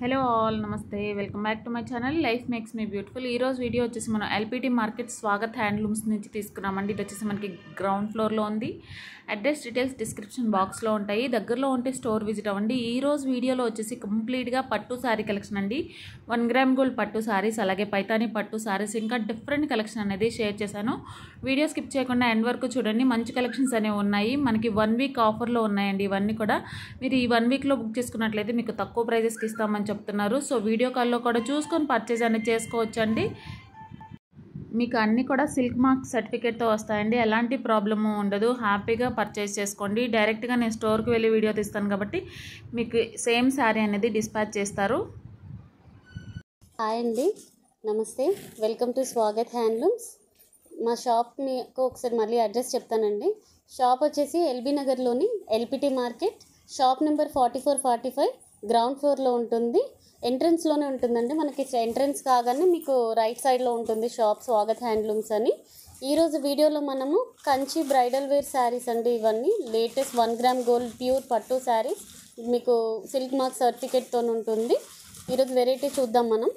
hello all namaste welcome back to my channel life makes me beautiful ఈ రోజు video వచ్చేసి మనం ఎల్పిటి మార్కెట్ స్వాగత్ హ్యాండ్లూమ్స్ నుంచి తీసుకున్నామండి ఇది వచ్చేసి మనకి గ్రౌండ్ ఫ్లోర్లో ఉంది అడ్రస్ డీటెయిల్స్ డిస్క్రిప్షన్ బాక్స్లో ఉంటాయి దగ్గరలో ఉంటే స్టోర్ విజిట్ అవ్వండి ఈ రోజు వీడియోలో వచ్చేసి కంప్లీట్గా పట్టు శారీ కలెక్షన్ అండి వన్ గ్రామ్ గోల్డ్ పట్టు శారీస్ అలాగే పైతాని పట్టు శారీస్ ఇంకా డిఫరెంట్ కలెక్షన్ అనేది షేర్ చేశాను వీడియో స్కిప్ చేయకుండా ఎండ్ వరకు చూడండి మంచి కలెక్షన్స్ అనేవి ఉన్నాయి మనకి వన్ వీక్ ఆఫర్లో ఉన్నాయండి ఇవన్నీ కూడా మీరు ఈ వన్ వీక్లో బుక్ చేసుకున్నట్లయితే మీకు తక్కువ ప్రైజెస్కి ఇస్తామని చెప్తున్నారు సో వీడియో కాల్లో కూడా చూసుకొని పర్చేజ్ అనేది చేసుకోవచ్చండి మీకు అన్నీ కూడా సిల్క్ మార్క్ సర్టిఫికేట్తో వస్తాయండి ఎలాంటి ప్రాబ్లము ఉండదు హ్యాపీగా పర్చేజ్ చేసుకోండి డైరెక్ట్గా నేను స్టోర్కి వెళ్ళి వీడియో తీస్తాను కాబట్టి మీకు సేమ్ శారీ అనేది డిస్పాచ్ చేస్తారు హాయ్ అండి నమస్తే వెల్కమ్ టు స్వాగత్ హ్యాండ్లూమ్స్ మా షాప్ని ఒకసారి మళ్ళీ అడ్రస్ చెప్తానండి షాప్ వచ్చేసి ఎల్బీ నగర్లోని LPT market shop number forty four forty five ground ఫ్లోర్లో ఉంటుంది ఎంట్రన్స్లోనే ఉంటుందండి మనకి ఎంట్రన్స్ కాగానే మీకు రైట్ సైడ్లో ఉంటుంది షాప్ స్వాగత్ హ్యాండ్లూమ్స్ అని ఈరోజు వీడియోలో మనము కంచి బ్రైడల్ వేర్ శారీస్ అండి ఇవన్నీ latest one gram gold pure పట్టు శారీస్ మీకు సిల్క్ మార్క్ సర్టిఫికేట్తో ఉంటుంది ఈరోజు వెరైటీ చూద్దాం మనం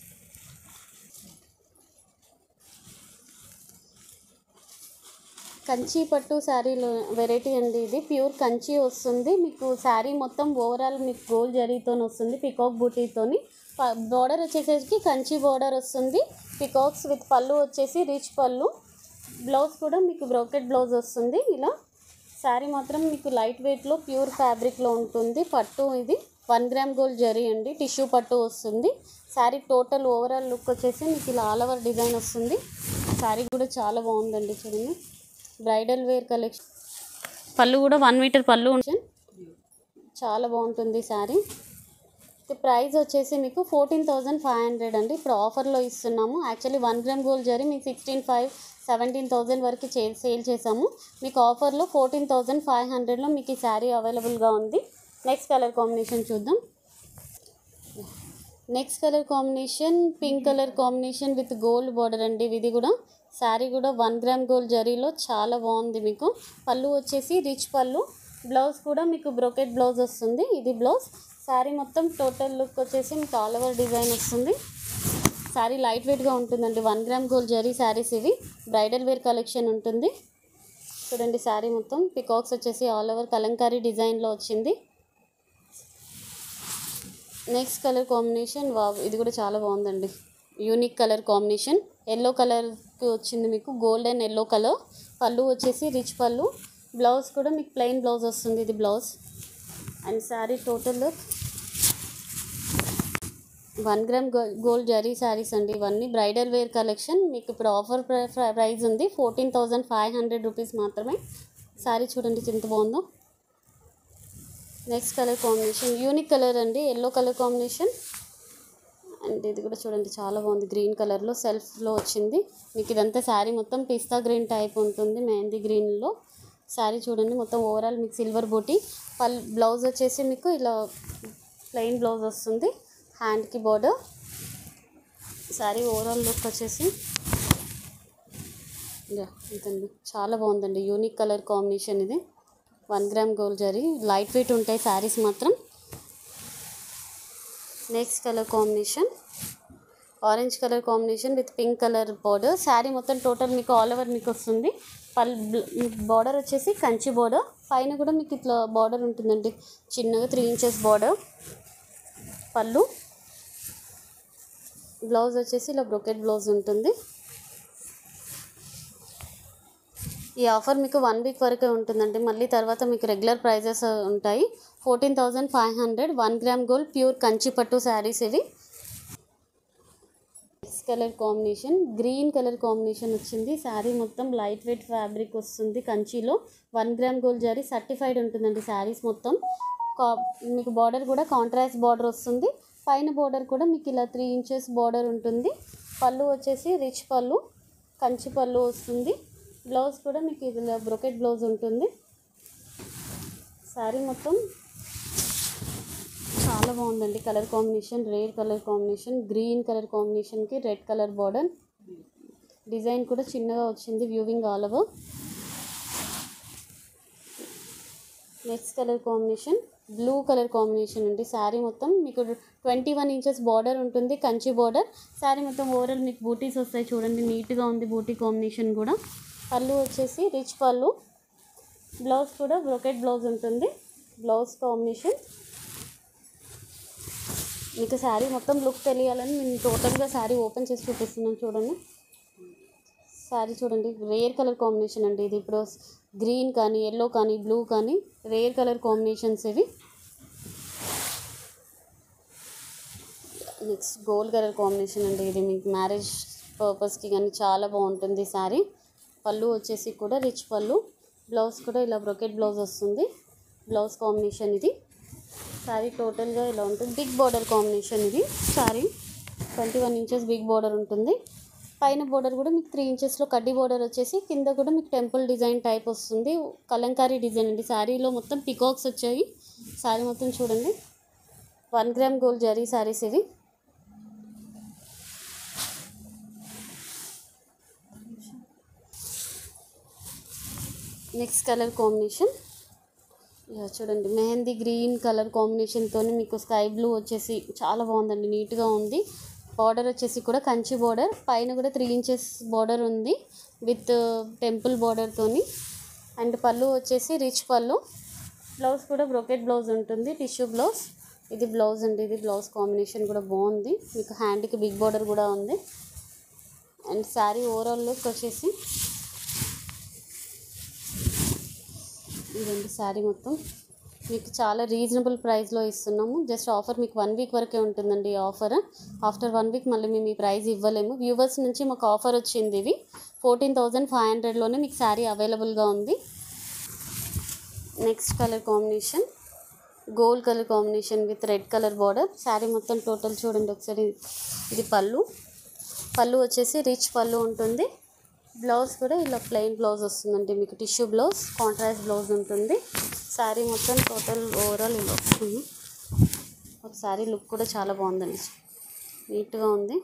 కంచి పట్టు శారీలో వెరైటీ అండి ఇది ప్యూర్ కంచి వస్తుంది మీకు శారీ మొత్తం ఓవరాల్ మీకు గోల్డ్ జరీతో వస్తుంది పికాక్ బూటీతోని బార్డర్ వచ్చేసరికి కంచి బార్డర్ వస్తుంది పికాక్స్ విత్ పళ్ళు వచ్చేసి రిచ్ పళ్ళు బ్లౌజ్ కూడా మీకు బ్రోకెట్ బ్లౌజ్ వస్తుంది ఇలా శారీ మాత్రం మీకు లైట్ వెయిట్లో ప్యూర్ ఫ్యాబ్రిక్లో ఉంటుంది పట్టు ఇది వన్ గ్రామ్ గోల్డ్ జరీ అండి టిష్యూ పట్టు వస్తుంది శారీ టోటల్ ఓవరాల్ లుక్ వచ్చేసి మీకు ఇలా ఆల్ ఓవర్ డిజైన్ వస్తుంది శారీ కూడా చాలా బాగుందండి చూడండి బ్రైడల్ వేర్ కలెక్షన్ పళ్ళు కూడా వన్ మీటర్ పళ్ళు ఉంటుంది చాలా బాగుంటుంది శారీ ప్రైస్ వచ్చేసి మీకు ఫోర్టీన్ థౌజండ్ ఫైవ్ హండ్రెడ్ అండి ఇప్పుడు ఆఫర్లో ఇస్తున్నాము actually one gram gold zari మీకు సిక్స్టీన్ ఫైవ్ సెవెంటీన్ థౌజండ్ వరకు చే సేల్ చేసాము మీకు ఆఫర్లో ఫోర్టీన్ థౌజండ్ ఫైవ్ హండ్రెడ్లో మీకు ఈ శారీ అవైలబుల్గా ఉంది నెక్స్ట్ కలర్ కాంబినేషన్ చూద్దాం next colour combination pink colour combination with gold border అండి ఇది కూడా శారీ కూడా వన్ గ్రామ్ గోల్డ్ జరీలో చాలా బాగుంది మీకు పళ్ళు వచ్చేసి రిచ్ పళ్ళు బ్లౌజ్ కూడా మీకు బ్రోకెట్ బ్లౌజ్ వస్తుంది ఇది బ్లౌజ్ శారీ మొత్తం టోటల్ లుక్ వచ్చేసి మీకు ఆల్ ఓవర్ డిజైన్ వస్తుంది శారీ లైట్ వెయిట్గా ఉంటుందండి one gram gold zari saris ఇవి బ్రైడల్ వేర్ కలెక్షన్ ఉంటుంది చూడండి శారీ మొత్తం పికాక్స్ వచ్చేసి ఆల్ ఓవర్ కలంకారీ డిజైన్లో వచ్చింది నెక్స్ట్ కలర్ కాంబినేషన్ వా ఇది కూడా చాలా బాగుందండి యూనిక్ కలర్ కాంబినేషన్ ఎల్లో కలర్కి వచ్చింది మీకు గోల్డెన్ ఎల్లో కలర్ పళ్ళు వచ్చేసి రిచ్ పళ్ళు బ్లౌజ్ కూడా మీకు ప్లెయిన్ బ్లౌజ్ వస్తుంది ఇది blouse and sari total one gram gold zari saris అండి ఇవన్నీ బ్రైడల్ వేర్ కలెక్షన్ మీకు ఇప్పుడు ఆఫర్ ప్రైస్ ఉంది fourteen thousand five hundred rupees మాత్రమే శారీ చూడండి ఎంత బాగుందో next colour combination unique colour అండి ఎల్లో కలర్ కాంబినేషన్ అండ్ ఇది కూడా చూడండి చాలా బాగుంది గ్రీన్ కలర్లో సెల్ఫ్లో వచ్చింది మీకు ఇదంతా శారీ మొత్తం పిస్తా గ్రీన్ టైప్ ఉంటుంది మెహందీ గ్రీన్లో శారీ చూడండి మొత్తం ఓవరాల్ మీకు సిల్వర్ బూటీ పల్ బ్లౌజ్ వచ్చేసి మీకు ఇలా ప్లెయిన్ బ్లౌజ్ వస్తుంది హ్యాండ్కి బోర్డర్ శారీ ఓవరాల్ లుక్ వచ్చేసి యా ఇదండి చాలా బాగుందండి యూనిక్ కలర్ కాంబినేషన్ ఇది one gram gold zari light weight ఉంటాయి శారీస్ మాత్రం next colour combination orange colour combination with pink colour border sari మొత్తం టోటల్ మీకు ఆల్ ఓవర్ మీకు వస్తుంది పల్ బార్డర్ వచ్చేసి కంచి బార్డర్ పైన కూడా మీకు ఇట్లా బార్డర్ ఉంటుందండి చిన్నగా త్రీ ఇంచెస్ బార్డర్ పళ్ళు బ్లౌజ్ వచ్చేసి ఇలా బ్రొకెట్ బ్లౌజ్ ఉంటుంది ఈ ఆఫర్ మీకు వన్ వీక్ వరకే ఉంటుందండి మళ్ళీ తర్వాత మీకు రెగ్యులర్ ప్రైజెస్ ఉంటాయి fourteen thousand five hundred one gram gold pure Kanchi పట్టు శారీస్ ఇవి next colour combination green colour combination వచ్చింది శారీ మొత్తం లైట్ వెయిట్ ఫ్యాబ్రిక్ వస్తుంది కంచిలో one gram gold zari certified ఉంటుందండి శారీస్ మొత్తం కా మీకు బార్డర్ కూడా కాంట్రాస్ట్ బార్డర్ వస్తుంది పైన బార్డర్ కూడా మీకు ఇలా త్రీ ఇంచెస్ బార్డర్ ఉంటుంది పళ్ళు వచ్చేసి రిచ్ పళ్ళు కంచి పళ్ళు వస్తుంది బ్లౌజ్ కూడా మీకు ఇది బ్రొకెట్ బ్లౌజ్ ఉంటుంది శారీ మొత్తం చాలా బాగుందండి colour combination rare colour combination green colour కాంబినేషన్కి రెడ్ కలర్ బార్డర్ డిజైన్ కూడా చిన్నగా వచ్చింది weaving all over next colour combination blue colour combination అండి శారీ మొత్తం మీకు ట్వంటీ వన్ ఇంచెస్ బార్డర్ ఉంటుంది కంచి బార్డర్ శారీ మొత్తం ఓవరాల్ మీకు బూటీస్ వస్తాయి చూడండి నీట్గా ఉంది బూటీ కాంబినేషన్ కూడా పళ్ళు వచ్చేసి రిచ్ పళ్ళు బ్లౌజ్ కూడా బ్రోకెట్ బ్లౌజ్ ఉంటుంది బ్లౌజ్ కాంబినేషన్ మీకు శారీ మొత్తం లుక్ తెలియాలని నేను టోటల్గా శారీ ఓపెన్ చేసి చూపిస్తున్నాను చూడండి శారీ చూడండి రేర్ కలర్ కాంబినేషన్ అండి ఇది ఇప్పుడు గ్రీన్ కానీ ఎల్లో కానీ బ్లూ కానీ రేర్ కలర్ కాంబినేషన్స్ ఇవి నెక్స్ట్ గోల్డ్ కలర్ కాంబినేషన్ అండి ఇది మీకు మ్యారేజ్ పర్పస్కి కానీ చాలా బాగుంటుంది శారీ పళ్ళు వచ్చేసి కూడా రిచ్ పళ్ళు బ్లౌజ్ కూడా ఇలా బ్రొకెట్ బ్లౌజ్ వస్తుంది బ్లౌజ్ కాంబినేషన్ ఇది శారీ టోటల్గా ఇలా ఉంటుంది బిగ్ బార్డర్ కాంబినేషన్ ఇది sari twenty one inches big border ఉంటుంది పైన బార్డర్ కూడా మీకు త్రీ ఇంచెస్లో కడ్డీ బార్డర్ వచ్చేసి కింద కూడా మీకు టెంపుల్ డిజైన్ టైప్ వస్తుంది కలంకారీ డిజైన్ అండి శారీలో మొత్తం పికాక్స్ వచ్చాయి శారీ మొత్తం చూడండి one gram gold zari saris ఇవి నెక్స్ట్ కలర్ కాంబినేషన్ ఇలా చూడండి మెహందీ గ్రీన్ కలర్ కాంబినేషన్తో మీకు స్కై బ్లూ వచ్చేసి చాలా బాగుందండి నీట్గా ఉంది బార్డర్ వచ్చేసి కూడా కంచి బార్డర్ పైన కూడా త్రీ ఇంచెస్ బార్డర్ ఉంది విత్ టెంపుల్ బార్డర్తోని అండ్ పళ్ళు వచ్చేసి రిచ్ పళ్ళు బ్లౌజ్ కూడా బ్రోకెట్ బ్లౌజ్ ఉంటుంది టిష్యూ బ్లౌజ్ ఇది బ్లౌజ్ అండి ఇది బ్లౌజ్ కాంబినేషన్ కూడా బాగుంది మీకు హ్యాండ్కి బిగ్ బార్డర్ కూడా ఉంది అండ్ శారీ ఓవరాల్ లుక్ వచ్చేసి ఇదండి శారీ మొత్తం మీకు చాలా రీజనబుల్ ప్రైస్లో ఇస్తున్నాము జస్ట్ ఆఫర్ మీకు వన్ వీక్ వరకే ఉంటుందండి ఈ ఆఫర్ ఆఫ్టర్ వన్ వీక్ మళ్ళీ మేము ఈ ప్రైస్ ఇవ్వలేము వ్యూవర్స్ నుంచి మాకు ఆఫర్ వచ్చింది ఇవి ఫోర్టీన్ థౌజండ్ ఫైవ్ హండ్రెడ్లోనే మీకు శారీ అవైలబుల్గా ఉంది next colour combination gold colour combination with red colour border sari మొత్తం టోటల్ చూడండి ఒకసారి ఇది పళ్ళు పళ్ళు వచ్చేసి రిచ్ పళ్ళు ఉంటుంది బ్లౌజ్ కూడా ఇలా ప్లెయిన్ బ్లౌజ్ వస్తుందండి మీకు టిష్యూ బ్లౌజ్ కాంట్రాస్ట్ బ్లౌజ్ ఉంటుంది శారీ మొత్తం టోటల్ ఓవరాల్ ఇలా వస్తుంది ఒక శారీ లుక్ కూడా చాలా బాగుందండి నీట్గా ఉంది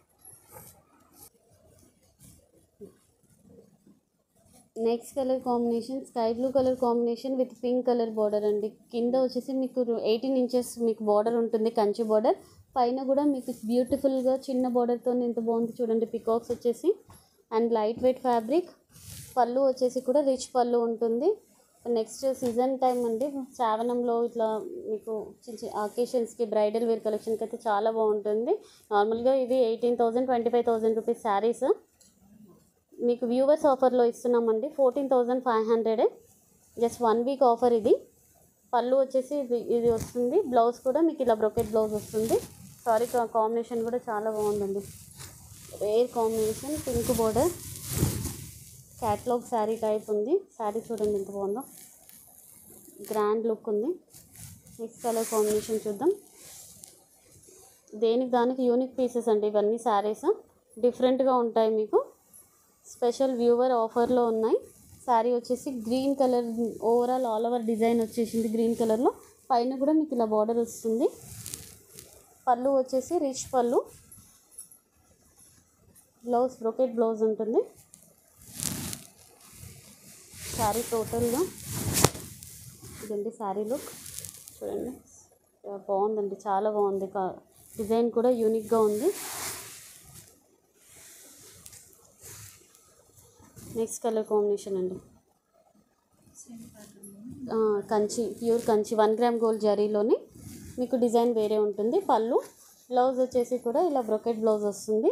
next colour combination sky blue colour combination with pink colour border అండి కింద వచ్చేసి మీకు ఎయిటీన్ ఇంచెస్ మీకు బార్డర్ ఉంటుంది కంచి బార్డర్ పైన కూడా మీకు బ్యూటిఫుల్గా చిన్న బార్డర్తో ఎంత బాగుంది చూడండి పికాక్స్ వచ్చేసి అండ్ లైట్ వెయిట్ ఫ్యాబ్రిక్ పళ్ళు వచ్చేసి కూడా రిచ్ పళ్ళు ఉంటుంది నెక్స్ట్ సీజన్ టైం అండి శ్రావణంలో ఇట్లా మీకు చిన్న చిన్న అకేషన్స్కి బ్రైడల్ వేర్ కలెక్షన్కి అయితే చాలా బాగుంటుంది నార్మల్గా ఇవి eighteen thousand twenty five thousand rupees saris మీకు వ్యూవర్స్ ఆఫర్లో ఇస్తున్నామండి fourteen thousand five hundred just one week offer ఇది పళ్ళు వచ్చేసి ఇది ఇది వస్తుంది బ్లౌజ్ కూడా మీకు ఇలా బ్రొకెట్ బ్లౌజ్ వస్తుంది సారీ కాంబినేషన్ కూడా చాలా బాగుందండి rare combination pink border catalogue sari type ఉంది శారీ చూడండి ఎంత బాగుందో గ్రాండ్ లుక్ ఉంది నెక్స్ట్ కలర్ కాంబినేషన్ చూద్దాం దేనికి దానికి యూనిక్ పీసెస్ అండి ఇవన్నీ శారీస్ డిఫరెంట్గా ఉంటాయి మీకు స్పెషల్ వ్యూవర్ ఆఫర్లో ఉన్నాయి శారీ వచ్చేసి green colour overall all over design వచ్చేసింది గ్రీన్ కలర్లో పైన కూడా మీకు ఇలా బార్డర్ వస్తుంది పళ్ళు వచ్చేసి రిచ్ పళ్ళు బ్లౌజ్ బ్రొకెట్ బ్లౌజ్ ఉంటుంది శారీ టోటల్గా ఇదండి శారీ లుక్ చూడండి బాగుందండి చాలా బాగుంది కా డిజైన్ కూడా యూనిక్గా ఉంది నెక్స్ట్ కలర్ కాంబినేషన్ అండి ఆ, Kanchi pure Kanchi one gram gold జరీలోని మీకు డిజైన్ వేరే ఉంటుంది పళ్ళు బ్లౌజ్ వచ్చేసి కూడా ఇలా బ్రొకెట్ బ్లౌజ్ వస్తుంది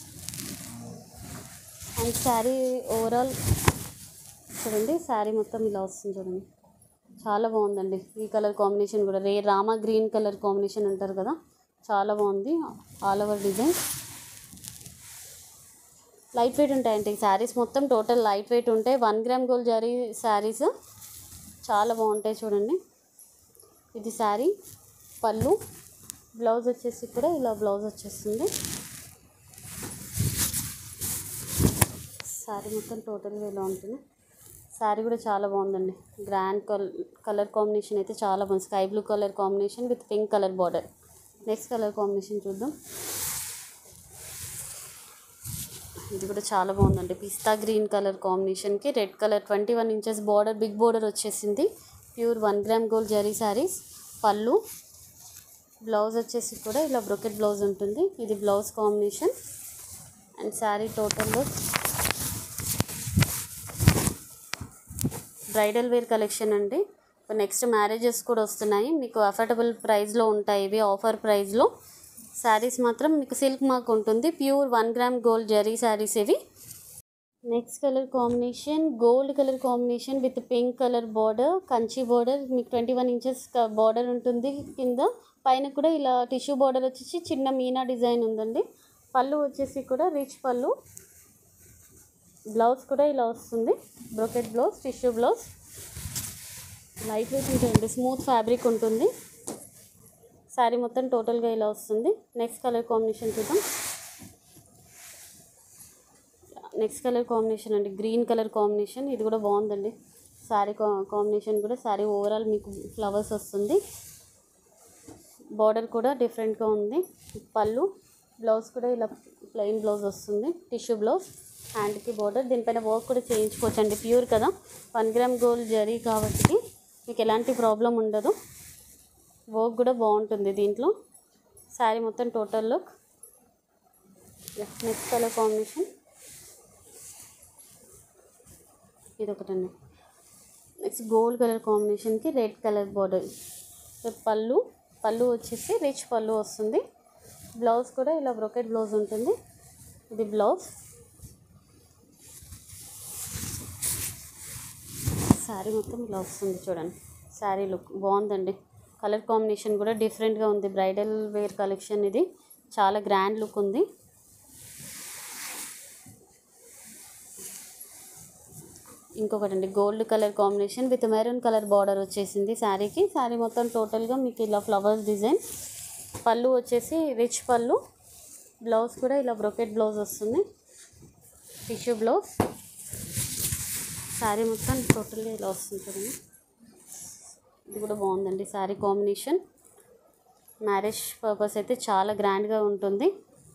అండ్ శారీ ఓవరాల్ చూడండి శారీ మొత్తం ఇలా వస్తుంది చూడండి చాలా బాగుందండి ఈ కలర్ కాంబినేషన్ కూడా రే రామా గ్రీన్ కలర్ కాంబినేషన్ అంటారు కదా చాలా బాగుంది all over design light weight ఉంటాయండి ఈ శారీస్ మొత్తం టోటల్ లైట్ వెయిట్ ఉంటాయి one gram gold zari saris చాలా బాగుంటాయి చూడండి ఇది శారీ పళ్ళు బ్లౌజ్ వచ్చేసి కూడా ఇలా బ్లౌజ్ వచ్చేస్తుంది శారీ మొత్తం టోటల్గా ఇలా ఉంటుంది శారీ కూడా చాలా బాగుందండి గ్రాండ్ కలర్ కలర్ కాంబినేషన్ అయితే చాలా బాగుంది sky blue colour combination with pink colour border next colour combination చూద్దాం ఇది కూడా చాలా బాగుందండి పిస్తా గ్రీన్ కలర్ కాంబినేషన్కి red colour twenty one inches border big border వచ్చేసింది pure one gram gold zari saris పళ్ళు బ్లౌజ్ వచ్చేసి కూడా ఇలా బ్రొకెట్ బ్లౌజ్ ఉంటుంది ఇది blouse combination and sari total bridal wear collection అండి నెక్స్ట్ మ్యారేజెస్ కూడా వస్తున్నాయి మీకు అఫోర్డబుల్ ప్రైస్లో ఉంటాయి ఇవి ఆఫర్ ప్రైస్లో శారీస్ మాత్రం మీకు సిల్క్ మార్క్ ఉంటుంది pure one gram gold zari saris ఇవి next colour combination gold colour combination with pink colour border Kanchi border మీకు ట్వంటీ వన్ ఇంచెస్ బార్డర్ ఉంటుంది కింద పైన కూడా ఇలా టిష్యూ బార్డర్ వచ్చేసి చిన్న మీనా డిజైన్ ఉందండి పళ్ళు వచ్చేసి కూడా రిచ్ పళ్ళు బ్లౌజ్ కూడా ఇలా వస్తుంది brocade blouse tissue blouse light weight ఉంటుంది స్మూత్ ఫ్యాబ్రిక్ ఉంటుంది శారీ మొత్తం టోటల్గా ఇలా వస్తుంది నెక్స్ట్ కలర్ కాంబినేషన్ చూద్దాం నెక్స్ట్ కలర్ కాంబినేషన్ అండి గ్రీన్ కలర్ కాంబినేషన్ ఇది కూడా బాగుందండి శారీ కాంబినేషన్ కూడా శారీ ఓవరాల్ మీకు ఫ్లవర్స్ వస్తుంది బార్డర్ కూడా డిఫరెంట్గా ఉంది పళ్ళు బ్లౌజ్ కూడా ఇలా ప్లెయిన్ బ్లౌజ్ వస్తుంది టిష్యూ బ్లౌజ్ హ్యాండ్కి బార్డర్ దీనిపైన వర్క్ కూడా చేయించుకోవచ్చు అండి ప్యూర్ కదా వన్ గ్రామ్ గోల్డ్ జరీ కాబట్టి మీకు ఎలాంటి ప్రాబ్లం ఉండదు వర్క్ కూడా బాగుంటుంది దీంట్లో శారీ మొత్తం total look next colour combination ఇది ఒకటండి నెక్స్ట్ గోల్డ్ కలర్ కాంబినేషన్కి red colour border pallu pallu వచ్చేసి రిచ్ పళ్ళు వస్తుంది బ్లౌజ్ కూడా ఇలా బ్రొకెట్ బ్లౌజ్ ఉంటుంది ఇది బ్లౌజ్ శారీ మొత్తం ఇలా వస్తుంది చూడండి శారీ లుక్ బాగుందండి కలర్ కాంబినేషన్ కూడా డిఫరెంట్గా ఉంది బ్రైడల్ వేర్ కలెక్షన్ ఇది చాలా గ్రాండ్ లుక్ ఉంది ఇంకొకటి అండి gold colour combination with maroon colour border వచ్చేసింది శారీకి శారీ మొత్తం టోటల్గా మీకు ఇలా ఫ్లవర్స్ డిజైన్ పళ్ళు వచ్చేసి రిచ్ పళ్ళు బ్లౌజ్ కూడా ఇలా బ్రొకెట్ బ్లౌజ్ వస్తుంది టిష్యూ బ్లౌజ్ శారీ మొత్తం టోటల్గా ఇలా వస్తుంది చూడండి ఇది కూడా బాగుందండి శారీ కాంబినేషన్ మ్యారేజ్ పర్పస్ అయితే చాలా గ్రాండ్గా ఉంటుంది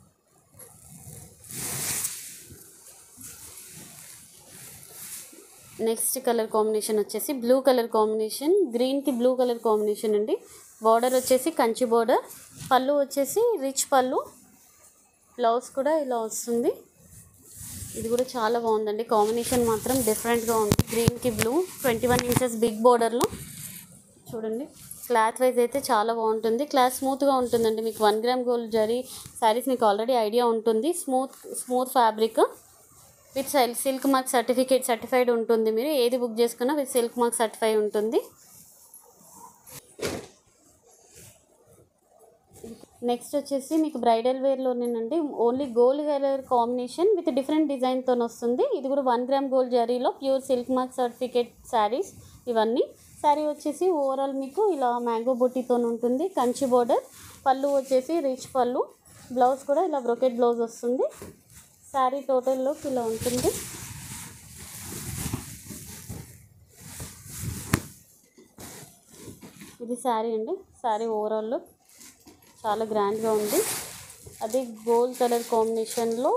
నెక్స్ట్ కలర్ కాంబినేషన్ వచ్చేసి బ్లూ కలర్ కాంబినేషన్ గ్రీన్కి బ్లూ కలర్ కాంబినేషన్ అండి బార్డర్ వచ్చేసి కంచి బార్డర్ పళ్ళు వచ్చేసి రిచ్ పళ్ళు బ్లౌజ్ కూడా ఇలా వస్తుంది ఇది కూడా చాలా బాగుందండి కాంబినేషన్ మాత్రం డిఫరెంట్గా ఉంది గ్రీన్కి blue twenty one inches big బార్డర్లో చూడండి క్లాత్ వైజ్ అయితే చాలా బాగుంటుంది క్లాత్ స్మూత్గా ఉంటుందండి మీకు one gram gold zari saris మీకు ఆల్రెడీ ఐడియా ఉంటుంది smooth smooth fabric with silk mark certificate certified ఉంటుంది మీరు ఏది బుక్ చేసుకున్నా విత్ సిల్క్ మార్క్ సర్టిఫై ఉంటుంది నెక్స్ట్ వచ్చేసి మీకు బ్రైడల్ వేర్లోనేనండి only gold colour combination with different డిజైన్తో వస్తుంది ఇది కూడా వన్ గ్రామ్ గోల్డ్ జరీలో pure silk mark certificate saris ఇవన్నీ శారీ వచ్చేసి ఓవరాల్ మీకు ఇలా మ్యాంగో బుట్టితో ఉంటుంది కంచి బోర్డర్ పళ్ళు వచ్చేసి రిచ్ పళ్ళు బ్లౌజ్ కూడా ఇలా బ్రొకెట్ బ్లౌజ్ వస్తుంది శారీ టోటల్ లుక్ ఇలా ఉంటుంది ఇది శారీ అండి శారీ ఓవరాల్ లుక్ చాలా గ్రాండ్గా ఉంది అది గోల్డ్ కలర్ కాంబినేషన్లో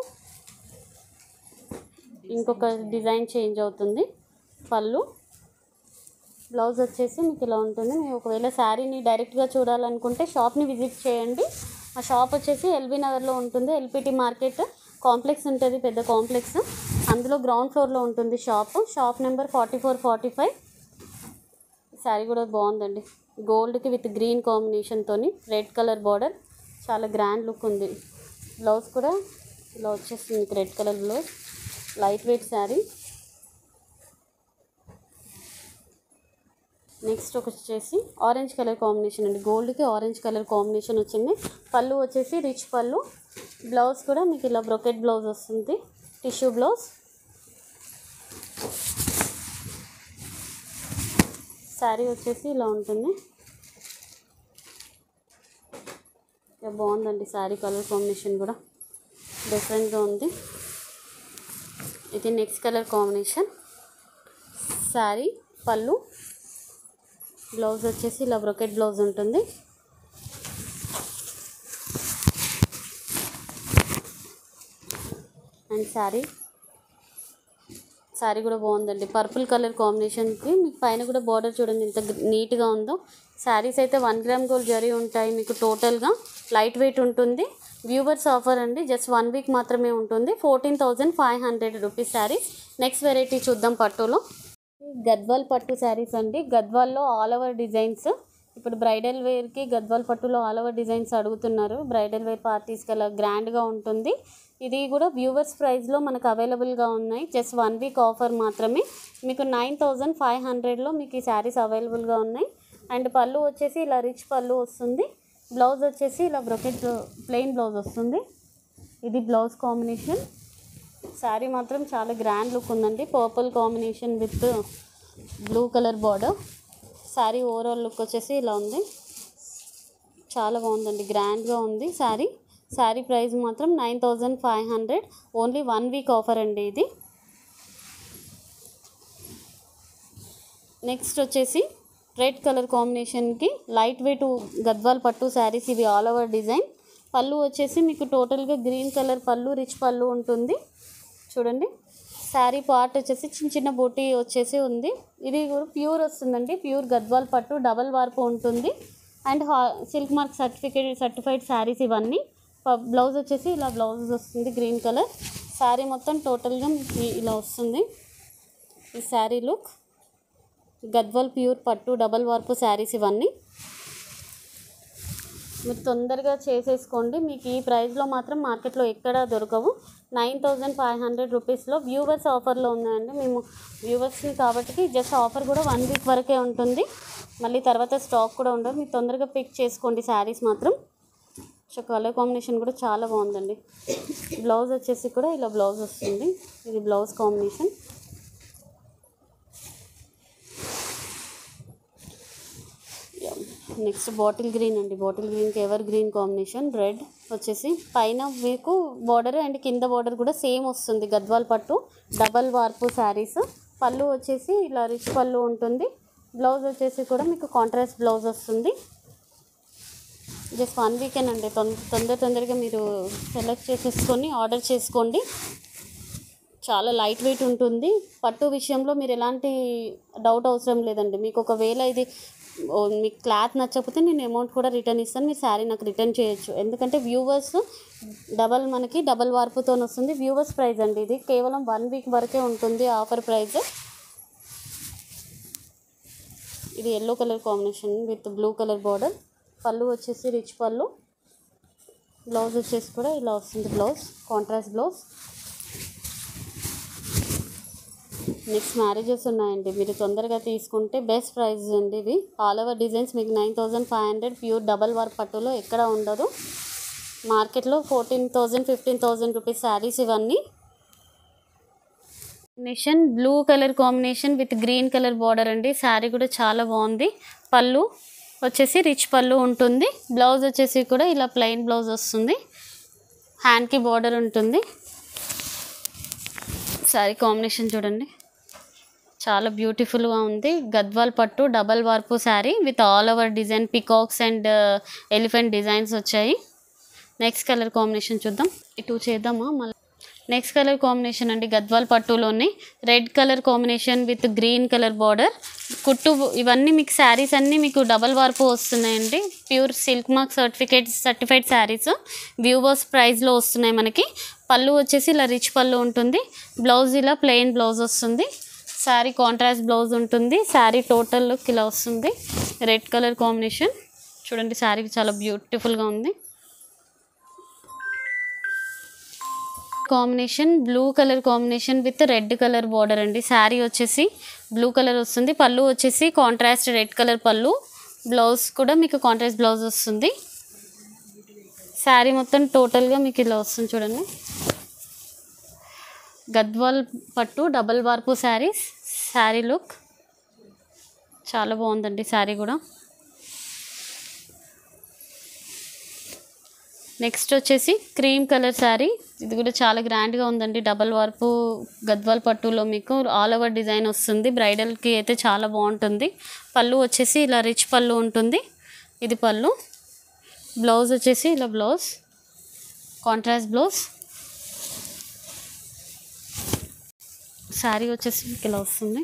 ఇంకొక డిజైన్ చేంజ్ అవుతుంది పళ్ళు బ్లౌజ్ వచ్చేసి మీకు ఇలా ఉంటుంది మీరు ఒకవేళ శారీని డైరెక్ట్గా చూడాలనుకుంటే షాప్ని విజిట్ చేయండి ఆ షాప్ వచ్చేసి ఎల్బీ నగర్లో ఉంటుంది ఎల్పిటి మార్కెట్ కాంప్లెక్స్ ఉంటుంది పెద్ద కాంప్లెక్స్ అందులో గ్రౌండ్ ఫ్లోర్లో ఉంటుంది shop shop number forty four forty five sari కూడా బాగుందండి గోల్డ్కి విత్ గ్రీన్ కాంబినేషన్తో రెడ్ కలర్ బార్డర్ చాలా గ్రాండ్ లుక్ ఉంది బ్లౌజ్ కూడా ఇలా వచ్చేస్తుంది మీకు red colour blouse light weight sari next ఒక వచ్చేసి ఆరెంజ్ కలర్ కాంబినేషన్ అండి గోల్డ్కి ఆరెంజ్ కలర్ కాంబినేషన్ వచ్చింది పళ్ళు వచ్చేసి రిచ్ పళ్ళు బ్లౌజ్ కూడా మీకు ఇలా బ్రొకెట్ బ్లౌజ్ వస్తుంది టిష్యూ బ్లౌజ్ శారీ వచ్చేసి ఇలా ఉంటుంది ఇక బాగుందండి శారీ కలర్ కాంబినేషన్ కూడా డిఫరెంట్గా ఉంది ఇది నెక్స్ట్ కలర్ కాంబినేషన్ శారీ పళ్ళు బ్లౌజ్ వచ్చేసి ఇలా బ్రొకెట్ బ్లౌజ్ ఉంటుంది అండ్ శారీ శారీ కూడా బాగుందండి పర్పుల్ కలర్ కాంబినేషన్కి మీకు పైన కూడా బార్డర్ చూడండి ఎంత నీట్గా ఉందో శారీస్ అయితే వన్ గ్రామ్ గోల్డ్ జరీ ఉంటాయి మీకు టోటల్గా లైట్ వెయిట్ ఉంటుంది వ్యూవర్స్ ఆఫర్ అండి జస్ట్ వన్ వీక్ మాత్రమే ఉంటుంది fourteen thousand five hundred rupees saris next variety చూద్దాం పట్టులో గద్వాల్ పట్టు శారీస్ అండి గద్వాల్లో ఆల్ ఓవర్ డిజైన్స్ ఇప్పుడు బ్రైడల్ వేర్కి గద్వాల్ పట్టులో ఆల్ ఓవర్ డిజైన్స్ అడుగుతున్నారు బ్రైడల్ వేర్ పార్టీస్కి అలా గ్రాండ్గా ఉంటుంది ఇది కూడా వ్యూవర్స్ ప్రైస్లో మనకు అవైలబుల్గా ఉన్నాయి జస్ట్ వన్ వీక్ ఆఫర్ మాత్రమే మీకు నైన్ థౌజండ్ ఫైవ్ హండ్రెడ్లో మీకు ఈ శారీస్ అవైలబుల్గా ఉన్నాయి అండ్ పళ్ళు వచ్చేసి ఇలా రిచ్ పళ్ళు వస్తుంది బ్లౌజ్ వచ్చేసి ఇలా బ్రొకెట్ ప్లెయిన్ బ్లౌజ్ వస్తుంది ఇది బ్లౌజ్ కాంబినేషన్ శారీ మాత్రం చాలా గ్రాండ్ లుక్ ఉందండి purple combination with blue colour border sari overall look వచ్చేసి ఇలా ఉంది చాలా బాగుందండి గ్రాండ్గా ఉంది శారీ శారీ ప్రైస్ మాత్రం nine thousand five hundred only one week offer అండి ఇది నెక్స్ట్ వచ్చేసి రెడ్ కలర్ కాంబినేషన్కి లైట్ వెయిట్ గద్వాల్ పట్టు శారీస్ ఇవి ఆల్ ఓవర్ డిజైన్ పళ్ళు వచ్చేసి మీకు టోటల్గా గ్రీన్ కలర్ పళ్ళు రిచ్ పళ్ళు ఉంటుంది చూడండి శారీ పార్ట్ వచ్చేసి చిన్న చిన్న బూటీ వచ్చేసి ఉంది ఇది కూడా ప్యూర్ వస్తుందండి ప్యూర్ గద్వాల్ పట్టు డబల్ వార్పు ఉంటుంది అండ్ హా silk mark certificate certified saris ఇవన్నీ ప- బ్లౌజ్ వచ్చేసి ఇలా బ్లౌజ్ వస్తుంది గ్రీన్ కలర్ శారీ మొత్తం టోటల్గా మీకు ఇలా వస్తుంది ఈ శారీ లుక్ గద్వాల్ ప్యూర్ పట్టు డబల్ వార్పు శారీస్ ఇవన్నీ మీరు తొందరగా చేసేసుకోండి మీకు ఈ ప్రైస్లో మాత్రం మార్కెట్లో ఎక్కడా దొరకవు నైన్ థౌజండ్ ఫైవ్ హండ్రెడ్ రూపీస్లో వ్యూవర్స్ ఆఫర్లో ఉన్నాయండి మేము వ్యూవర్స్ని కాబట్టి జస్ట్ ఆఫర్ కూడా వన్ వీక్ వరకే ఉంటుంది మళ్ళీ తర్వాత స్టాక్ కూడా ఉండదు మీరు తొందరగా పిక్ చేసుకోండి శారీస్ మాత్రం సో కలర్ కాంబినేషన్ కూడా చాలా బాగుందండి బ్లౌజ్ వచ్చేసి కూడా ఇలా బ్లౌజ్ వస్తుంది ఇది blouse combination next bottle green అండి బాటిల్ గ్రీన్కి ఎవర్ గ్రీన్ కాంబినేషన్ రెడ్ వచ్చేసి పైన మీకు బార్డర్ అండ్ కింద బార్డర్ కూడా సేమ్ వస్తుంది గద్వాల్ పట్టు డబల్ వార్పు శారీస్ పళ్ళు వచ్చేసి ఇలా రిచ్ పళ్ళు ఉంటుంది బ్లౌజ్ వచ్చేసి కూడా మీకు కాంట్రాస్ట్ బ్లౌజ్ వస్తుంది జస్ట్ వన్ వీకెండ్ అండి తొందర తొందర తొందరగా మీరు సెలెక్ట్ చేసేసుకొని ఆర్డర్ చేసుకోండి చాలా లైట్ వెయిట్ ఉంటుంది పట్టు విషయంలో మీరు ఎలాంటి డౌట్ అవసరం లేదండి మీకు ఒకవేళ ఇది ఓ, మీకు క్లాత్ నచ్చకపోతే నేను అమౌంట్ కూడా రిటర్న్ ఇస్తాను మీ శారీ నాకు రిటర్న్ చేయొచ్చు ఎందుకంటే వ్యూవర్స్ డబల్ మనకి డబల్ వార్పుతో వస్తుంది వ్యూవర్స్ ప్రైస్ అండి ఇది కేవలం వన్ వీక్ వరకే ఉంటుంది ఆఫర్ ప్రైస్ ఇది yellow colour combination with blue colour border pallu వచ్చేసి రిచ్ పళ్ళు బ్లౌజ్ వచ్చేసి కూడా ఇలా వస్తుంది blouse contrast blouse next marriages ఉన్నాయండి మీరు తొందరగా తీసుకుంటే బెస్ట్ ప్రైస్ అండి ఇవి ఆల్ ఓవర్ డిజైన్స్ మీకు nine thousand five hundred pure double work పట్టులో ఎక్కడ ఉండదు మార్కెట్లో fourteen thousand fifteen thousand rupees saris ఇవన్నీ combination blue colour combination with green colour border అండి శారీ కూడా చాలా బాగుంది పళ్ళు వచ్చేసి రిచ్ పళ్ళు ఉంటుంది బ్లౌజ్ వచ్చేసి కూడా ఇలా ప్లెయిన్ బ్లౌజ్ వస్తుంది హ్యాండ్కి బార్డర్ ఉంటుంది శారీ కాంబినేషన్ చూడండి చాలా బ్యూటిఫుల్గా ఉంది గద్వాల్ పట్టు double warp sari with all over design peacocks and elephant designs వచ్చాయి నెక్స్ట్ కలర్ కాంబినేషన్ చూద్దాం ఇటు చేద్దామా మళ్ళీ నెక్స్ట్ కలర్ కాంబినేషన్ అండి గద్వాల్ పట్టులోనే red colour combination with green colour border కుట్టు ఇవన్నీ మీకు శారీస్ అన్నీ మీకు డబల్ వార్పు వస్తున్నాయండి pure silk mark certificate certified saris viewers ప్రైస్లో వస్తున్నాయి మనకి పళ్ళు వచ్చేసి ఇలా రిచ్ పళ్ళు ఉంటుంది బ్లౌజ్ ఇలా ప్లెయిన్ బ్లౌజ్ వస్తుంది శారీ కాంట్రాస్ట్ బ్లౌజ్ ఉంటుంది శారీ టోటల్ లుక్ ఇలా వస్తుంది రెడ్ కలర్ కాంబినేషన్ చూడండి శారీ చాలా బ్యూటిఫుల్గా ఉంది combination blue colour combination with red colour border అండి శారీ వచ్చేసి బ్లూ కలర్ వస్తుంది పళ్ళు వచ్చేసి contrast red colour pallu blouse కూడా మీకు కాంట్రాస్ట్ బ్లౌజ్ వస్తుంది శారీ మొత్తం టోటల్గా మీకు ఇలా వస్తుంది చూడండి గద్వాల్ పట్టు double warp saris sari look చాలా బాగుందండి శారీ కూడా నెక్స్ట్ వచ్చేసి క్రీమ్ కలర్ శారీ ఇది కూడా చాలా గ్రాండ్గా ఉందండి డబల్ వార్పు గద్వాల్ పట్టులో మీకు ఆల్ ఓవర్ డిజైన్ వస్తుంది బ్రైడల్కి అయితే చాలా బాగుంటుంది పళ్ళు వచ్చేసి ఇలా రిచ్ పళ్ళు ఉంటుంది ఇది పళ్ళు బ్లౌజ్ వచ్చేసి ఇలా బ్లౌజ్ కాంట్రాస్ట్ బ్లౌజ్ శారీ వచ్చేసి మీకు ఇలా వస్తుంది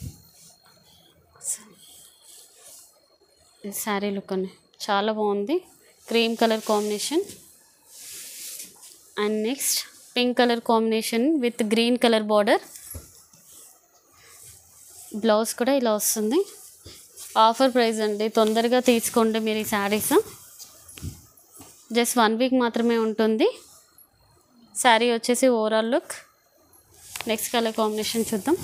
ఈ శారీ లుక్ అని చాలా బాగుంది cream colour combination and next pink colour combination with green colour border blouse కూడా ఇలా వస్తుంది ఆఫర్ ప్రైస్ అండి తొందరగా తీసుకోండి మీరు ఈ శారీస్ జస్ట్ వన్ వీక్ మాత్రమే ఉంటుంది శారీ వచ్చేసి overall look next colour combination చూద్దాం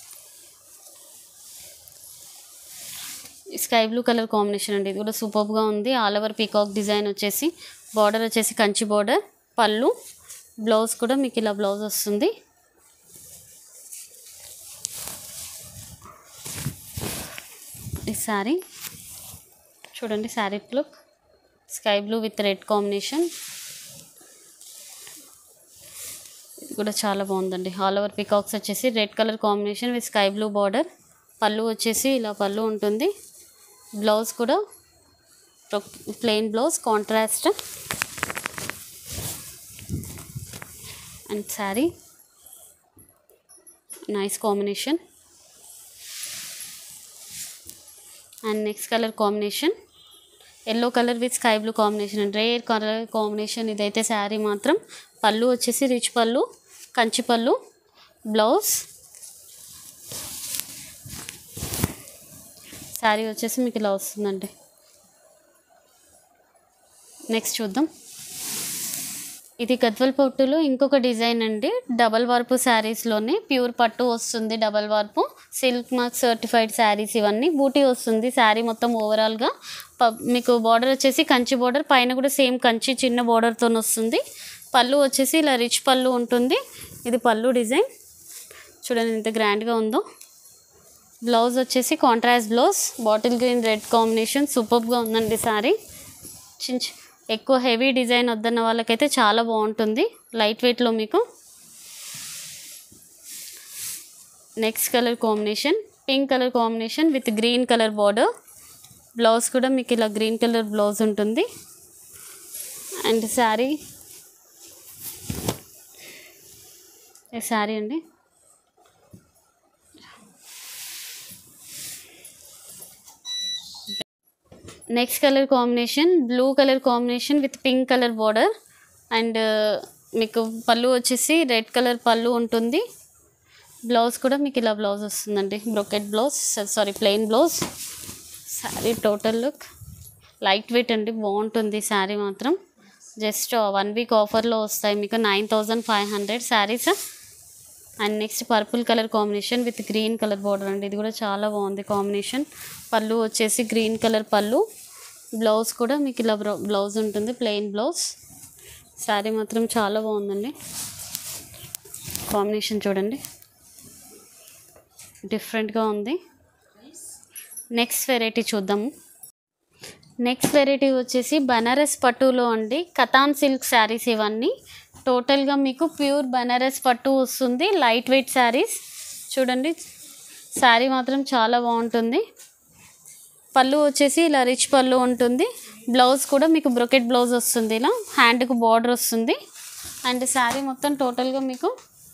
స్కై బ్లూ కలర్ కాంబినేషన్ అండి ఇది కూడా సూపర్గా ఉంది ఆల్ ఓవర్ పీకాక్ డిజైన్ వచ్చేసి బార్డర్ వచ్చేసి కంచి బార్డర్ పళ్ళు బ్లౌజ్ కూడా మీకు ఇలా బ్లౌజ్ వస్తుంది ఈ శారీ చూడండి sari look sky blue with red combination ఇది కూడా చాలా బాగుందండి ఆల్ ఓవర్ పికాక్స్ వచ్చేసి red colour combination with sky blue border pallu వచ్చేసి ఇలా పళ్ళు ఉంటుంది బ్లౌజ్ కూడా plain blouse contrast and sari nice combination and next colour combination yellow colour with sky blue combination and rare colour combination ఇదైతే శారీ మాత్రం పళ్ళు వచ్చేసి rich పళ్ళు కంచి పళ్ళు బ్లౌజ్ శారీ వచ్చేసి మీకు ఇలా వస్తుందండి నెక్స్ట్ చూద్దాం ఇది గద్వల్ పట్టులో ఇంకొక డిజైన్ అండి డబల్ వార్పు శారీస్లోనే ప్యూర్ పట్టు వస్తుంది డబల్ వార్పు సిల్క్ మార్క్ సర్టిఫైడ్ శారీస్ ఇవన్నీ బూటీ వస్తుంది శారీ మొత్తం ఓవరాల్గా ప- మీకు బార్డర్ వచ్చేసి కంచి బార్డర్ పైన కూడా సేమ్ కంచి చిన్న బార్డర్తో వస్తుంది పళ్ళు వచ్చేసి ఇలా రిచ్ పళ్ళు ఉంటుంది ఇది పళ్ళు డిజైన్ చూడండి ఎంత గ్రాండ్గా ఉందో బ్లౌజ్ వచ్చేసి contrast blouse bottle green red combination సూపర్గా ఉందండి శారీ చిన్న చి- ఎక్కువ హెవీ డిజైన్ వద్దన్న వాళ్ళకైతే చాలా బాగుంటుంది లైట్ వెయిట్లో మీకు next colour combination pink colour combination with green colour border blouse కూడా మీకు ఇలా గ్రీన్ కలర్ బ్లౌజ్ ఉంటుంది అండ్ శారీ శారీ అండి next colour combination blue colour combination with pink colour border and మీకు పళ్ళు వచ్చేసి రెడ్ కలర్ పళ్ళు ఉంటుంది బ్లౌజ్ కూడా మీకు ఇలా బ్లౌజ్ వస్తుందండి brocade blouse sorry plain blouse sari total look light weight అండి బాగుంటుంది శారీ మాత్రం జస్ట్ వన్ వీక్ ఆఫర్లో వస్తాయి మీకు nine thousand five hundred saris and next purple colour combination with green colour border అండి ఇది కూడా చాలా బాగుంది కాంబినేషన్ పళ్ళు వచ్చేసి గ్రీన్ కలర్ పళ్ళు బ్లౌజ్ కూడా మీకు ఇలా బ్రౌ- బ్లౌజ్ ఉంటుంది ప్లెయిన్ బ్లౌజ్ శారీ మాత్రం చాలా బాగుందండి కాంబినేషన్ చూడండి డిఫరెంట్గా ఉంది నెక్స్ట్ వెరైటీ చూద్దాము నెక్స్ట్ వెరైటీ వచ్చేసి బనారస్ పట్టులో అండి కతాన్ సిల్క్ శారీస్ ఇవన్నీ టోటల్గా మీకు ప్యూర్ బనారస్ పట్టు వస్తుంది లైట్ వెయిట్ శారీస్ చూడండి శారీ మాత్రం చాలా బాగుంటుంది పళ్ళు వచ్చేసి ఇలా రిచ్ పళ్ళు ఉంటుంది బ్లౌజ్ కూడా మీకు బ్రొకెట్ బ్లౌజ్ వస్తుంది ఇలా హ్యాండ్కి బార్డర్ వస్తుంది అండ్ శారీ మొత్తం టోటల్గా మీకు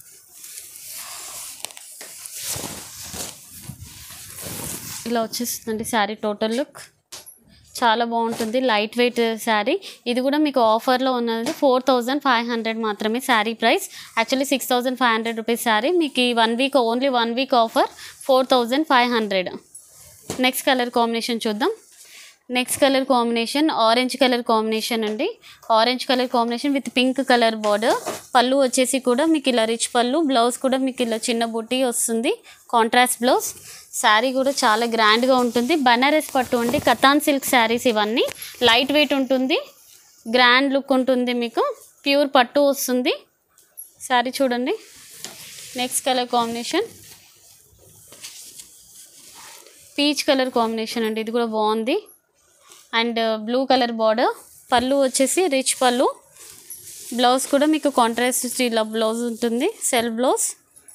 ఇలా వచ్చేస్తుందండి శారీ టోటల్ లుక్ చాలా బాగుంటుంది లైట్ వెయిట్ శారీ ఇది కూడా మీకు ఆఫర్లో ఉన్నది ఫోర్ థౌజండ్ ఫైవ్ హండ్రెడ్ మాత్రమే sari price actually six thousand five hundred rupees sari మీకు ఈ one week only one week offer four thousand five hundred next colour combination చూద్దాం next colour combination orange colour combination అండి orange colour combination with pink colour border pallu వచ్చేసి కూడా మీకు ఇలా rich పళ్ళు blouse కూడా మీకు ఇలా చిన్న బుట్టి వస్తుంది కాంట్రాస్ట్ బ్లౌజ్ శారీ కూడా చాలా గ్రాండ్గా ఉంటుంది బనారస్ పట్టు అండి కతాన్ సిల్క్ శారీస్ ఇవన్నీ లైట్ వెయిట్ ఉంటుంది గ్రాండ్ లుక్ ఉంటుంది మీకు ప్యూర్ పట్టు వస్తుంది శారీ చూడండి next colour combination peach colour combination అండి ఇది కూడా బాగుంది and blue colour border pallu వచ్చేసి రిచ్ పళ్ళు బ్లౌజ్ కూడా మీకు కాంట్రాస్ట్ ఇలా బ్లౌజ్ ఉంటుంది సెల్ బ్లౌజ్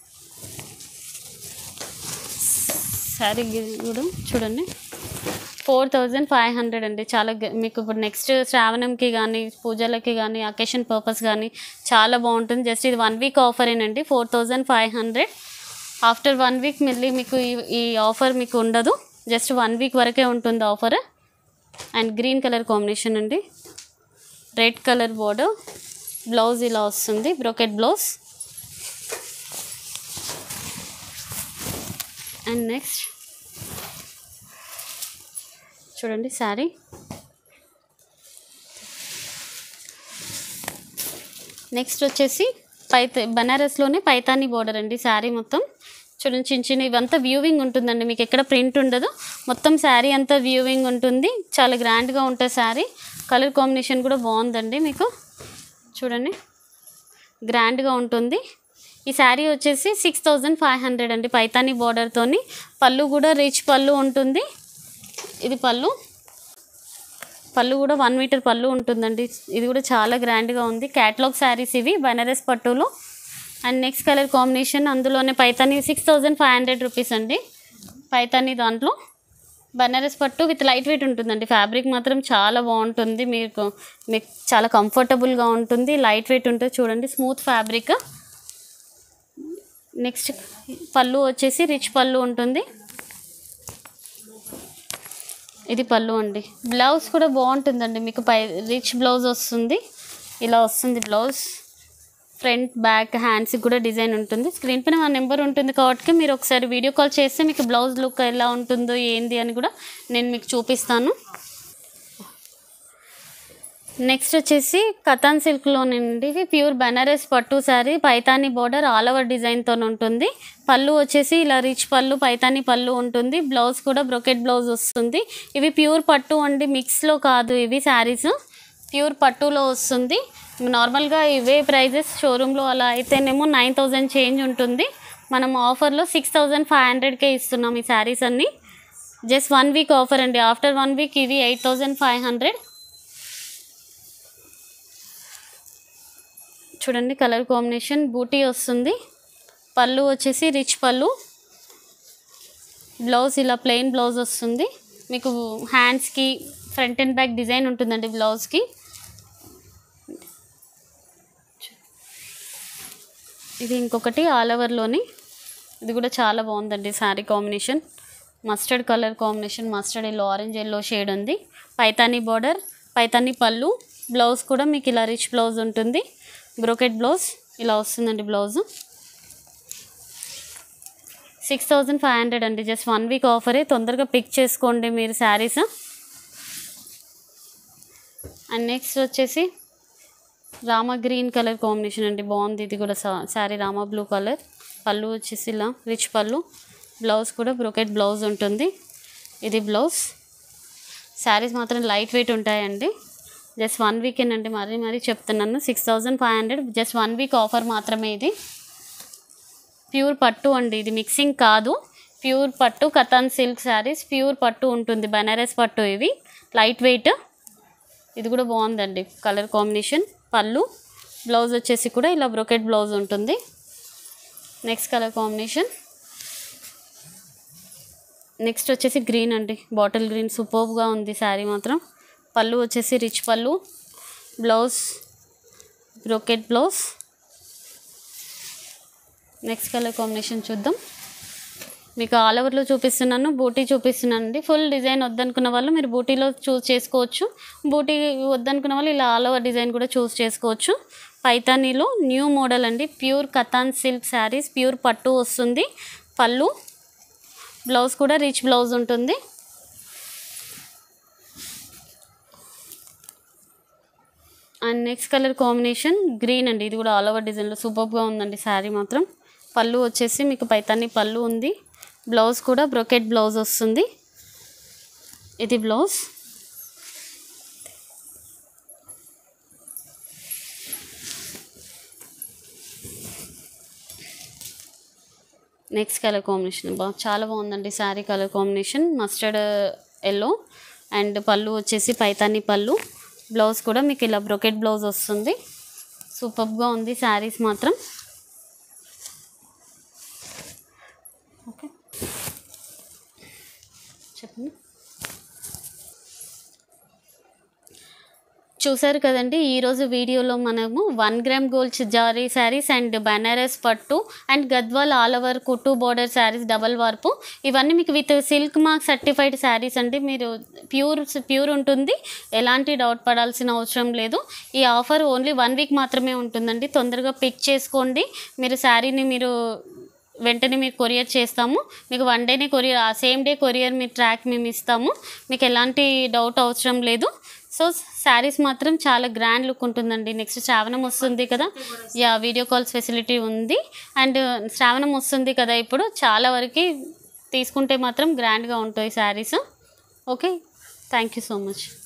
శారీ కూడా చూడండి ఫోర్ థౌజండ్ ఫైవ్ హండ్రెడ్ అండి చాలా గ- మీకు ఇప్పుడు నెక్స్ట్ శ్రావణంకి కానీ పూజలకి కానీ అకేషన్ పర్పస్ కానీ చాలా బాగుంటుంది జస్ట్ ఇది వన్ వీక్ ఆఫర్ ఏనండి four thousand five hundred after one week మళ్ళీ మీకు ఈ ఈ ఆఫర్ మీకు ఉండదు జస్ట్ వన్ వీక్ వరకే ఉంటుంది offer and green colour combination అండి రెడ్ కలర్ బోర్డర్ బ్లౌజ్ ఇలా వస్తుంది బ్రోకెట్ బ్లౌజ్ అండ్ నెక్స్ట్ చూడండి శారీ నెక్స్ట్ వచ్చేసి పైత బనారస్లోనే పైతాని బోర్డర్ అండి శారీ మొత్తం చూడండి చిన్న చిన్న ఇవంతా వ్యూవింగ్ ఉంటుందండి మీకు ఎక్కడ ప్రింట్ ఉండదు మొత్తం శారీ అంతా వ్యూవింగ్ ఉంటుంది చాలా గ్రాండ్గా ఉంటుంది శారీ కలర్ కాంబినేషన్ కూడా బాగుందండి మీకు చూడండి గ్రాండ్గా ఉంటుంది ఈ శారీ వచ్చేసి సిక్స్ థౌజండ్ ఫైవ్ హండ్రెడ్ అండి పైతాని బోర్డర్తోని పళ్ళు కూడా రిచ్ పళ్ళు ఉంటుంది ఇది పళ్ళు పళ్ళు కూడా వన్ మీటర్ పళ్ళు ఉంటుందండి ఇది కూడా చాలా గ్రాండ్గా ఉంది క్యాట్లాగ్ శారీస్ ఇవి బనారస్ పట్టులో అండ్ నెక్స్ట్ కలర్ కాంబినేషన్ అందులోనే Paithani six thousand five hundred rupees అండి పైతాని దాంట్లో బనారస్ పట్టు విత్ లైట్ వెయిట్ ఉంటుందండి ఫ్యాబ్రిక్ మాత్రం చాలా బాగుంటుంది మీకు మీకు చాలా కంఫర్టబుల్గా ఉంటుంది లైట్ వెయిట్ ఉంటుంది చూడండి స్మూత్ ఫ్యాబ్రిక్ నెక్స్ట్ పళ్ళు వచ్చేసి రిచ్ పళ్ళు ఉంటుంది ఇది పళ్ళు అండి బ్లౌజ్ కూడా బాగుంటుందండి మీకు పై రిచ్ బ్లౌజ్ వస్తుంది ఇలా వస్తుంది బ్లౌజ్ ఫ్రంట్ బ్యాక్ హ్యాండ్స్కి కూడా డిజైన్ ఉంటుంది స్క్రీన్ పైన మా నెంబర్ ఉంటుంది కాబట్టి మీరు ఒకసారి వీడియో కాల్ చేస్తే మీకు బ్లౌజ్ లుక్ ఎలా ఉంటుందో ఏంది అని కూడా నేను మీకు చూపిస్తాను నెక్స్ట్ వచ్చేసి కథాన్ సిల్క్లోనండి ఇవి ప్యూర్ బనారస్ పట్టు sari Paithani border all over డిజైన్తో ఉంటుంది పళ్ళు వచ్చేసి ఇలా రిచ్ పళ్ళు పైతాని పళ్ళు ఉంటుంది బ్లౌజ్ కూడా బ్రొకెట్ బ్లౌజ్ వస్తుంది ఇవి ప్యూర్ పట్టు అండి మిక్స్లో కాదు ఇవి శారీస్ ప్యూర్ పట్టులో వస్తుంది నార్మల్గా ఇవే ప్రైజెస్ షోరూంలో అలా అయితేనేమో నైన్ థౌజండ్ చేంజ్ ఉంటుంది మనం ఆఫర్లో సిక్స్ థౌజండ్ ఫైవ్ హండ్రెడ్కే ఇస్తున్నాం ఈ శారీస్ అన్నీ జస్ట్ వన్ వీక్ ఆఫర్ అండి ఆఫ్టర్ వన్ వీక్ ఇవి ఎయిట్ థౌజండ్ ఫైవ్ హండ్రెడ్ చూడండి కలర్ కాంబినేషన్ బూటీ వస్తుంది పళ్ళు వచ్చేసి రిచ్ పళ్ళు బ్లౌజ్ ఇలా ప్లెయిన్ బ్లౌజ్ వస్తుంది మీకు హ్యాండ్స్కి ఫ్రంట్ అండ్ బ్యాక్ డిజైన్ ఉంటుందండి బ్లౌజ్కి ఇది ఇంకొకటి ఆల్ ఓవర్లోని ఇది కూడా చాలా బాగుందండి sari combination mustard colour combination mustard yellow orange yellow shade ఉంది పైతానీ బార్డర్ పైతానీ పళ్ళు బ్లౌజ్ కూడా మీకు ఇలా రిచ్ బ్లౌజ్ ఉంటుంది బ్రోకెట్ బ్లౌజ్ ఇలా వస్తుందండి blouse six thousand five hundred అండి జస్ట్ వన్ వీక్ ఆఫరే తొందరగా పిక్ చేసుకోండి మీరు శారీస్ అండ్ నెక్స్ట్ వచ్చేసి రామ గ్రీన్ కలర్ కాంబినేషన్ అండి బాగుంది ఇది కూడా సా- శారీ రామ బ్లూ కలర్ పళ్ళు వచ్చేసి ఇలా రిచ్ పళ్ళు బ్లౌజ్ కూడా బ్రోకెట్ బ్లౌజ్ ఉంటుంది ఇది బ్లౌజ్ శారీస్ మాత్రం లైట్ వెయిట్ ఉంటాయండి జస్ట్ వన్ వీకేనండి మరీ మరీ చెప్తున్నాను six thousand five hundred just one week offer మాత్రమే ఇది ప్యూర్ పట్టు అండి ఇది మిక్సింగ్ కాదు ప్యూర్ పట్టు కథాన్ సిల్క్ శారీస్ ప్యూర్ పట్టు ఉంటుంది బనారస్ పట్టు ఇవి లైట్ వెయిట్ ఇది కూడా బాగుందండి కలర్ కాంబినేషన్ పళ్ళు బ్లౌజ్ వచ్చేసి కూడా ఇలా బ్రొకెట్ బ్లౌజ్ ఉంటుంది నెక్స్ట్ కలర్ కాంబినేషన్ నెక్స్ట్ వచ్చేసి గ్రీన్ అండి బాటిల్ గ్రీన్ సూపర్గా ఉంది శారీ మాత్రం పళ్ళు వచ్చేసి రిచ్ పళ్ళు blouse brocade blouse next colour combination చూద్దాం మీకు ఆల్ ఓవర్లో చూపిస్తున్నాను బూటీ చూపిస్తున్నాను అండి ఫుల్ డిజైన్ వద్దనుకున్న వాళ్ళు మీరు బూటీలో చూస్ చేసుకోవచ్చు బూటీ వద్దనుకున్న వాళ్ళు ఇలా ఆల్ ఓవర్ డిజైన్ కూడా చూస్ చేసుకోవచ్చు పైతానీలో న్యూ మోడల్ అండి pure Katan silk saris pure పట్టు వస్తుంది పళ్ళు బ్లౌజ్ కూడా రిచ్ బ్లౌజ్ ఉంటుంది and next colour combination green అండి ఇది కూడా ఆల్ ఓవర్ డిజైన్లో సూపర్గా ఉందండి శారీ మాత్రం పళ్ళు వచ్చేసి మీకు పైతాని పళ్ళు ఉంది బ్లౌజ్ కూడా బ్రొకెట్ బ్లౌజ్ వస్తుంది ఇది బ్లౌజ్ నెక్స్ట్ కలర్ కాంబినేషన్ బా చాలా బాగుందండి sari colour combination mustard yellow and పళ్ళు వచ్చేసి పైతాని పళ్ళు బ్లౌజ్ కూడా మీకు ఇలా బ్రొకెట్ బ్లౌజ్ వస్తుంది సూపర్గా ఉంది శారీస్ మాత్రం ఓకే చెప్పండి చూసారు కదండి ఈరోజు వీడియోలో మనము వన్ గ్రామ్ గోల్డ్ జారీ శారీస్ అండ్ బనారస్ పట్టు అండ్ గద్వాల్ ఆల్ ఓవర్ కుట్టు బోర్డర్ శారీస్ డబల్ వార్పు ఇవన్నీ మీకు with silk mark certified saris అండి మీరు ప్యూర్ ప్యూర్ ఉంటుంది ఎలాంటి డౌట్ పడాల్సిన అవసరం లేదు ఈ ఆఫర్ ఓన్లీ వన్ వీక్ మాత్రమే ఉంటుందండి తొందరగా పిక్ చేసుకోండి మీరు శారీని మీరు వెంటనే మీకు కొరియర్ చేస్తాము మీకు వన్ డేనే కొరియర్ ఆ సేమ్ డే కొరియర్ మీ ట్రాక్ మేము ఇస్తాము మీకు ఎలాంటి డౌట్ అవసరం లేదు సో శారీస్ మాత్రం చాలా గ్రాండ్ లుక్ ఉంటుందండి నెక్స్ట్ శ్రావణం వస్తుంది కదా యా వీడియో కాల్స్ ఫెసిలిటీ ఉంది అండ్ శ్రావణం వస్తుంది కదా ఇప్పుడు చాలా వరకు తీసుకుంటే మాత్రం గ్రాండ్గా ఉంటాయి saris okay thank you so much